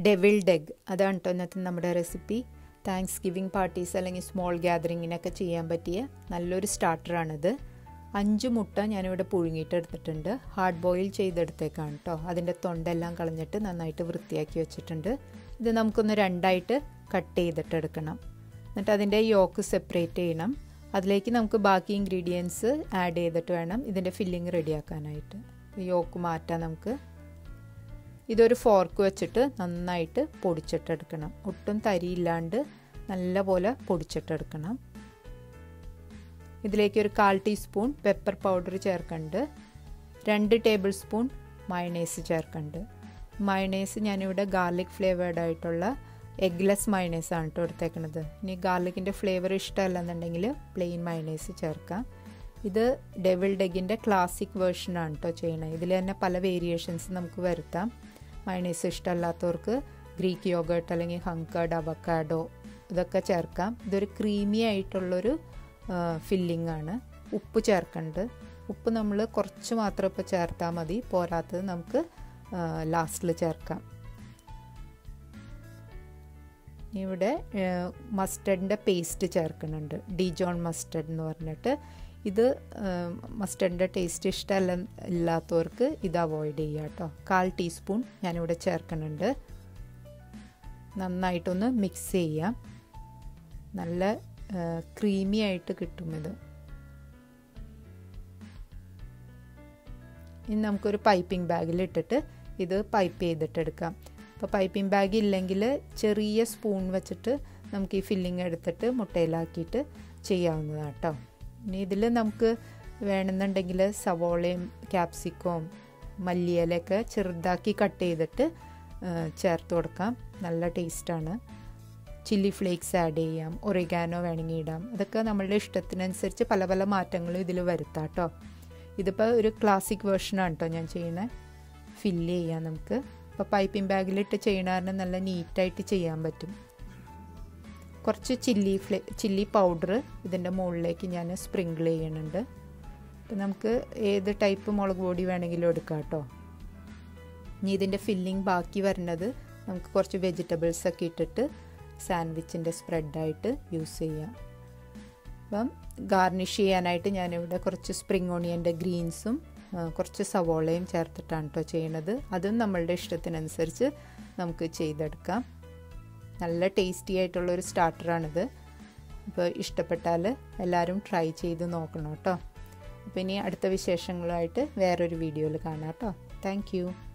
devilled egg അതാണ് കേട്ടോ ഇന്നത്തെ നമ്മുടെ റെസിപ്പി താങ്ക്സ് ഗിവിങ് പാർട്ടീസ് അല്ലെങ്കിൽ സ്മോൾ ഗ്യാതറിങ്ങിനൊക്കെ ചെയ്യാൻ പറ്റിയ നല്ലൊരു സ്റ്റാർട്ടറാണിത് അഞ്ച് മുട്ട ഞാനിവിടെ പുഴുങ്ങിയിട്ട് എടുത്തിട്ടുണ്ട് ഹാർഡ് ബോയിൽ ചെയ്തെടുത്തേക്കാണ് കേട്ടോ അതിൻ്റെ തൊണ്ടെല്ലാം കളഞ്ഞിട്ട് നന്നായിട്ട് വൃത്തിയാക്കി വെച്ചിട്ടുണ്ട് ഇത് നമുക്കൊന്ന് രണ്ടായിട്ട് കട്ട് ചെയ്തിട്ട് എടുക്കണം എന്നിട്ട് അതിൻ്റെ യോക്ക് സെപ്പറേറ്റ് ചെയ്യണം അതിലേക്ക് നമുക്ക് ബാക്കി ഇൻഗ്രീഡിയൻസ് ആഡ് ചെയ്തിട്ട് വേണം ഇതിൻ്റെ ഫില്ലിങ് റെഡിയാക്കാനായിട്ട് യോക്ക് മാറ്റാം നമുക്ക് ഇതൊരു ഫോർക്ക് വെച്ചിട്ട് നന്നായിട്ട് പൊടിച്ചിട്ടെടുക്കണം ഒട്ടും തരിയില്ലാണ്ട് നല്ല പോലെ പൊടിച്ചിട്ടെടുക്കണം ഇതിലേക്ക് ഒരു കാൽ ടീസ്പൂൺ പെപ്പർ പൗഡർ ചേർക്കുന്നുണ്ട് രണ്ട് ടേബിൾ സ്പൂൺ മയണൈസ് ചേർക്കുന്നുണ്ട് മയണൈസ് ഞാനിവിടെ ഗാർലിക് ഫ്ലേവേർഡ് ആയിട്ടുള്ള എഗ്ലെസ് മയണൈസ് ആണ് കേട്ടോ എടുത്തേക്കണത് ഇനി ഗാർലിക്കിൻ്റെ ഫ്ലേവർ ഇഷ്ടമല്ലെന്നുണ്ടെങ്കിൽ പ്ലെയിൻ മയണൈസ് ചേർക്കാം ഇത് ഡെവിൾഡ് എഗിൻ്റെ ക്ലാസിക് വേർഷനാണ് കേട്ടോ ചെയ്യണത് ഇതിൽ തന്നെ പല വേരിയേഷൻസ് നമുക്ക് വരുത്താം മയണൈസ് ഇഷ്ടമല്ലാത്തവർക്ക് ഗ്രീക്ക് യോഗേർട്ട് അല്ലെങ്കിൽ ഹങ്കർഡ് അവക്കാഡോ ഇതൊക്കെ ചേർക്കാം ഇതൊരു ക്രീമി ആയിട്ടുള്ളൊരു ഫില്ലിംഗ് ആണ് ഉപ്പ് ചേർക്കുന്നുണ്ട് ഉപ്പ് നമ്മൾ കുറച്ച് മാത്രം ഇപ്പോൾ ചേർത്താൽ മതി പോരാത്തത് നമുക്ക് ലാസ്റ്റിൽ ചേർക്കാം ഇവിടെ മസ്റ്റർഡിൻ്റെ പേസ്റ്റ് ചേർക്കുന്നുണ്ട് ഡിജോൺ മസ്റ്റർഡ് എന്ന് പറഞ്ഞിട്ട് ഇത് മസ്റ്റർഡിൻ്റെ ടേസ്റ്റ് ഇഷ്ടമല്ല ഇല്ലാത്തവർക്ക് ഇത് അവോയ്ഡ് ചെയ്യുക കേട്ടോ കാൽ ടീസ്പൂൺ ഞാനിവിടെ ചേർക്കുന്നുണ്ട് നന്നായിട്ടൊന്ന് മിക്സ് ചെയ്യാം നല്ല ക്രീമി ആയിട്ട് കിട്ടും ഇത് ഇനി നമുക്കൊരു പൈപ്പിംഗ് ബാഗിൽ ഇട്ടിട്ട് ഇത് പൈപ്പ് ചെയ്തിട്ടെടുക്കാം ഇപ്പോൾ പൈപ്പിംഗ് ബാഗ് ഇല്ലെങ്കിൽ ചെറിയ സ്പൂൺ വെച്ചിട്ട് നമുക്ക് ഈ ഫില്ലിങ് എടുത്തിട്ട് മുട്ടയിലാക്കിയിട്ട് ചെയ്യാവുന്നതാണ് കേട്ടോ ഇനി ഇതിൽ നമുക്ക് വേണമെന്നുണ്ടെങ്കിൽ സവോളയും ക്യാപ്സിക്കവും മല്ലിയിലൊക്കെ ചെറുതാക്കി കട്ട് ചെയ്തിട്ട് ചേർത്ത് കൊടുക്കാം നല്ല ടേസ്റ്റാണ് ചില്ലി ഫ്ലേക്സ് ആഡ് ചെയ്യാം ഒറിഗാനോ വേണമെങ്കിൽ ഇടാം അതൊക്കെ നമ്മളുടെ ഇഷ്ടത്തിനനുസരിച്ച് പല പല മാറ്റങ്ങളും ഇതിൽ വരുത്താം കേട്ടോ ഇതിപ്പോൾ ഒരു ക്ലാസിക് വേർഷനാണ് കേട്ടോ ഞാൻ ചെയ്യുന്നത് ഫില്ല് ചെയ്യാം നമുക്ക് ഇപ്പോൾ പൈപ്പിംഗ് ബാഗിലിട്ട് ചെയ്യണ കാരണം നല്ല നീറ്റായിട്ട് ചെയ്യാൻ പറ്റും കുറച്ച് ചില്ലി ഫ്ലേ ചില്ലി പൗഡർ ഇതിൻ്റെ മുകളിലേക്ക് ഞാൻ സ്പ്രിങ്കിൾ ചെയ്യുന്നുണ്ട് അപ്പോൾ നമുക്ക് ഏത് ടൈപ്പ് മുളക് പൊടി വേണമെങ്കിലും എടുക്കാം കേട്ടോ ഇനി ഇതിൻ്റെ ഫില്ലിങ് ബാക്കി വരുന്നത് നമുക്ക് കുറച്ച് വെജിറ്റബിൾസ് ഒക്കെ ഇട്ടിട്ട് സാൻഡ്വിച്ചിൻ്റെ സ്പ്രെഡായിട്ട് യൂസ് ചെയ്യാം അപ്പം ഗാർണിഷ് ചെയ്യാനായിട്ട് ഞാനിവിടെ കുറച്ച് സ്പ്രിങ് ഓണിയൻ്റെ ഗ്രീൻസും കുറച്ച് സവോളയും ചേർത്തിട്ടാണ് കേട്ടോ ചെയ്യണത് അതും നമ്മളുടെ ഇഷ്ടത്തിനനുസരിച്ച് നമുക്ക് ചെയ്തെടുക്കാം നല്ല ടേസ്റ്റി ആയിട്ടുള്ളൊരു സ്റ്റാർട്ടറാണിത് അപ്പോൾ ഇഷ്ടപ്പെട്ടാൽ എല്ലാവരും ട്രൈ ചെയ്ത് നോക്കണം കേട്ടോ അപ്പോൾ ഇനി അടുത്ത വിശേഷങ്ങളുമായിട്ട് വേറൊരു വീഡിയോയിൽ കാണാം കേട്ടോ താങ്ക്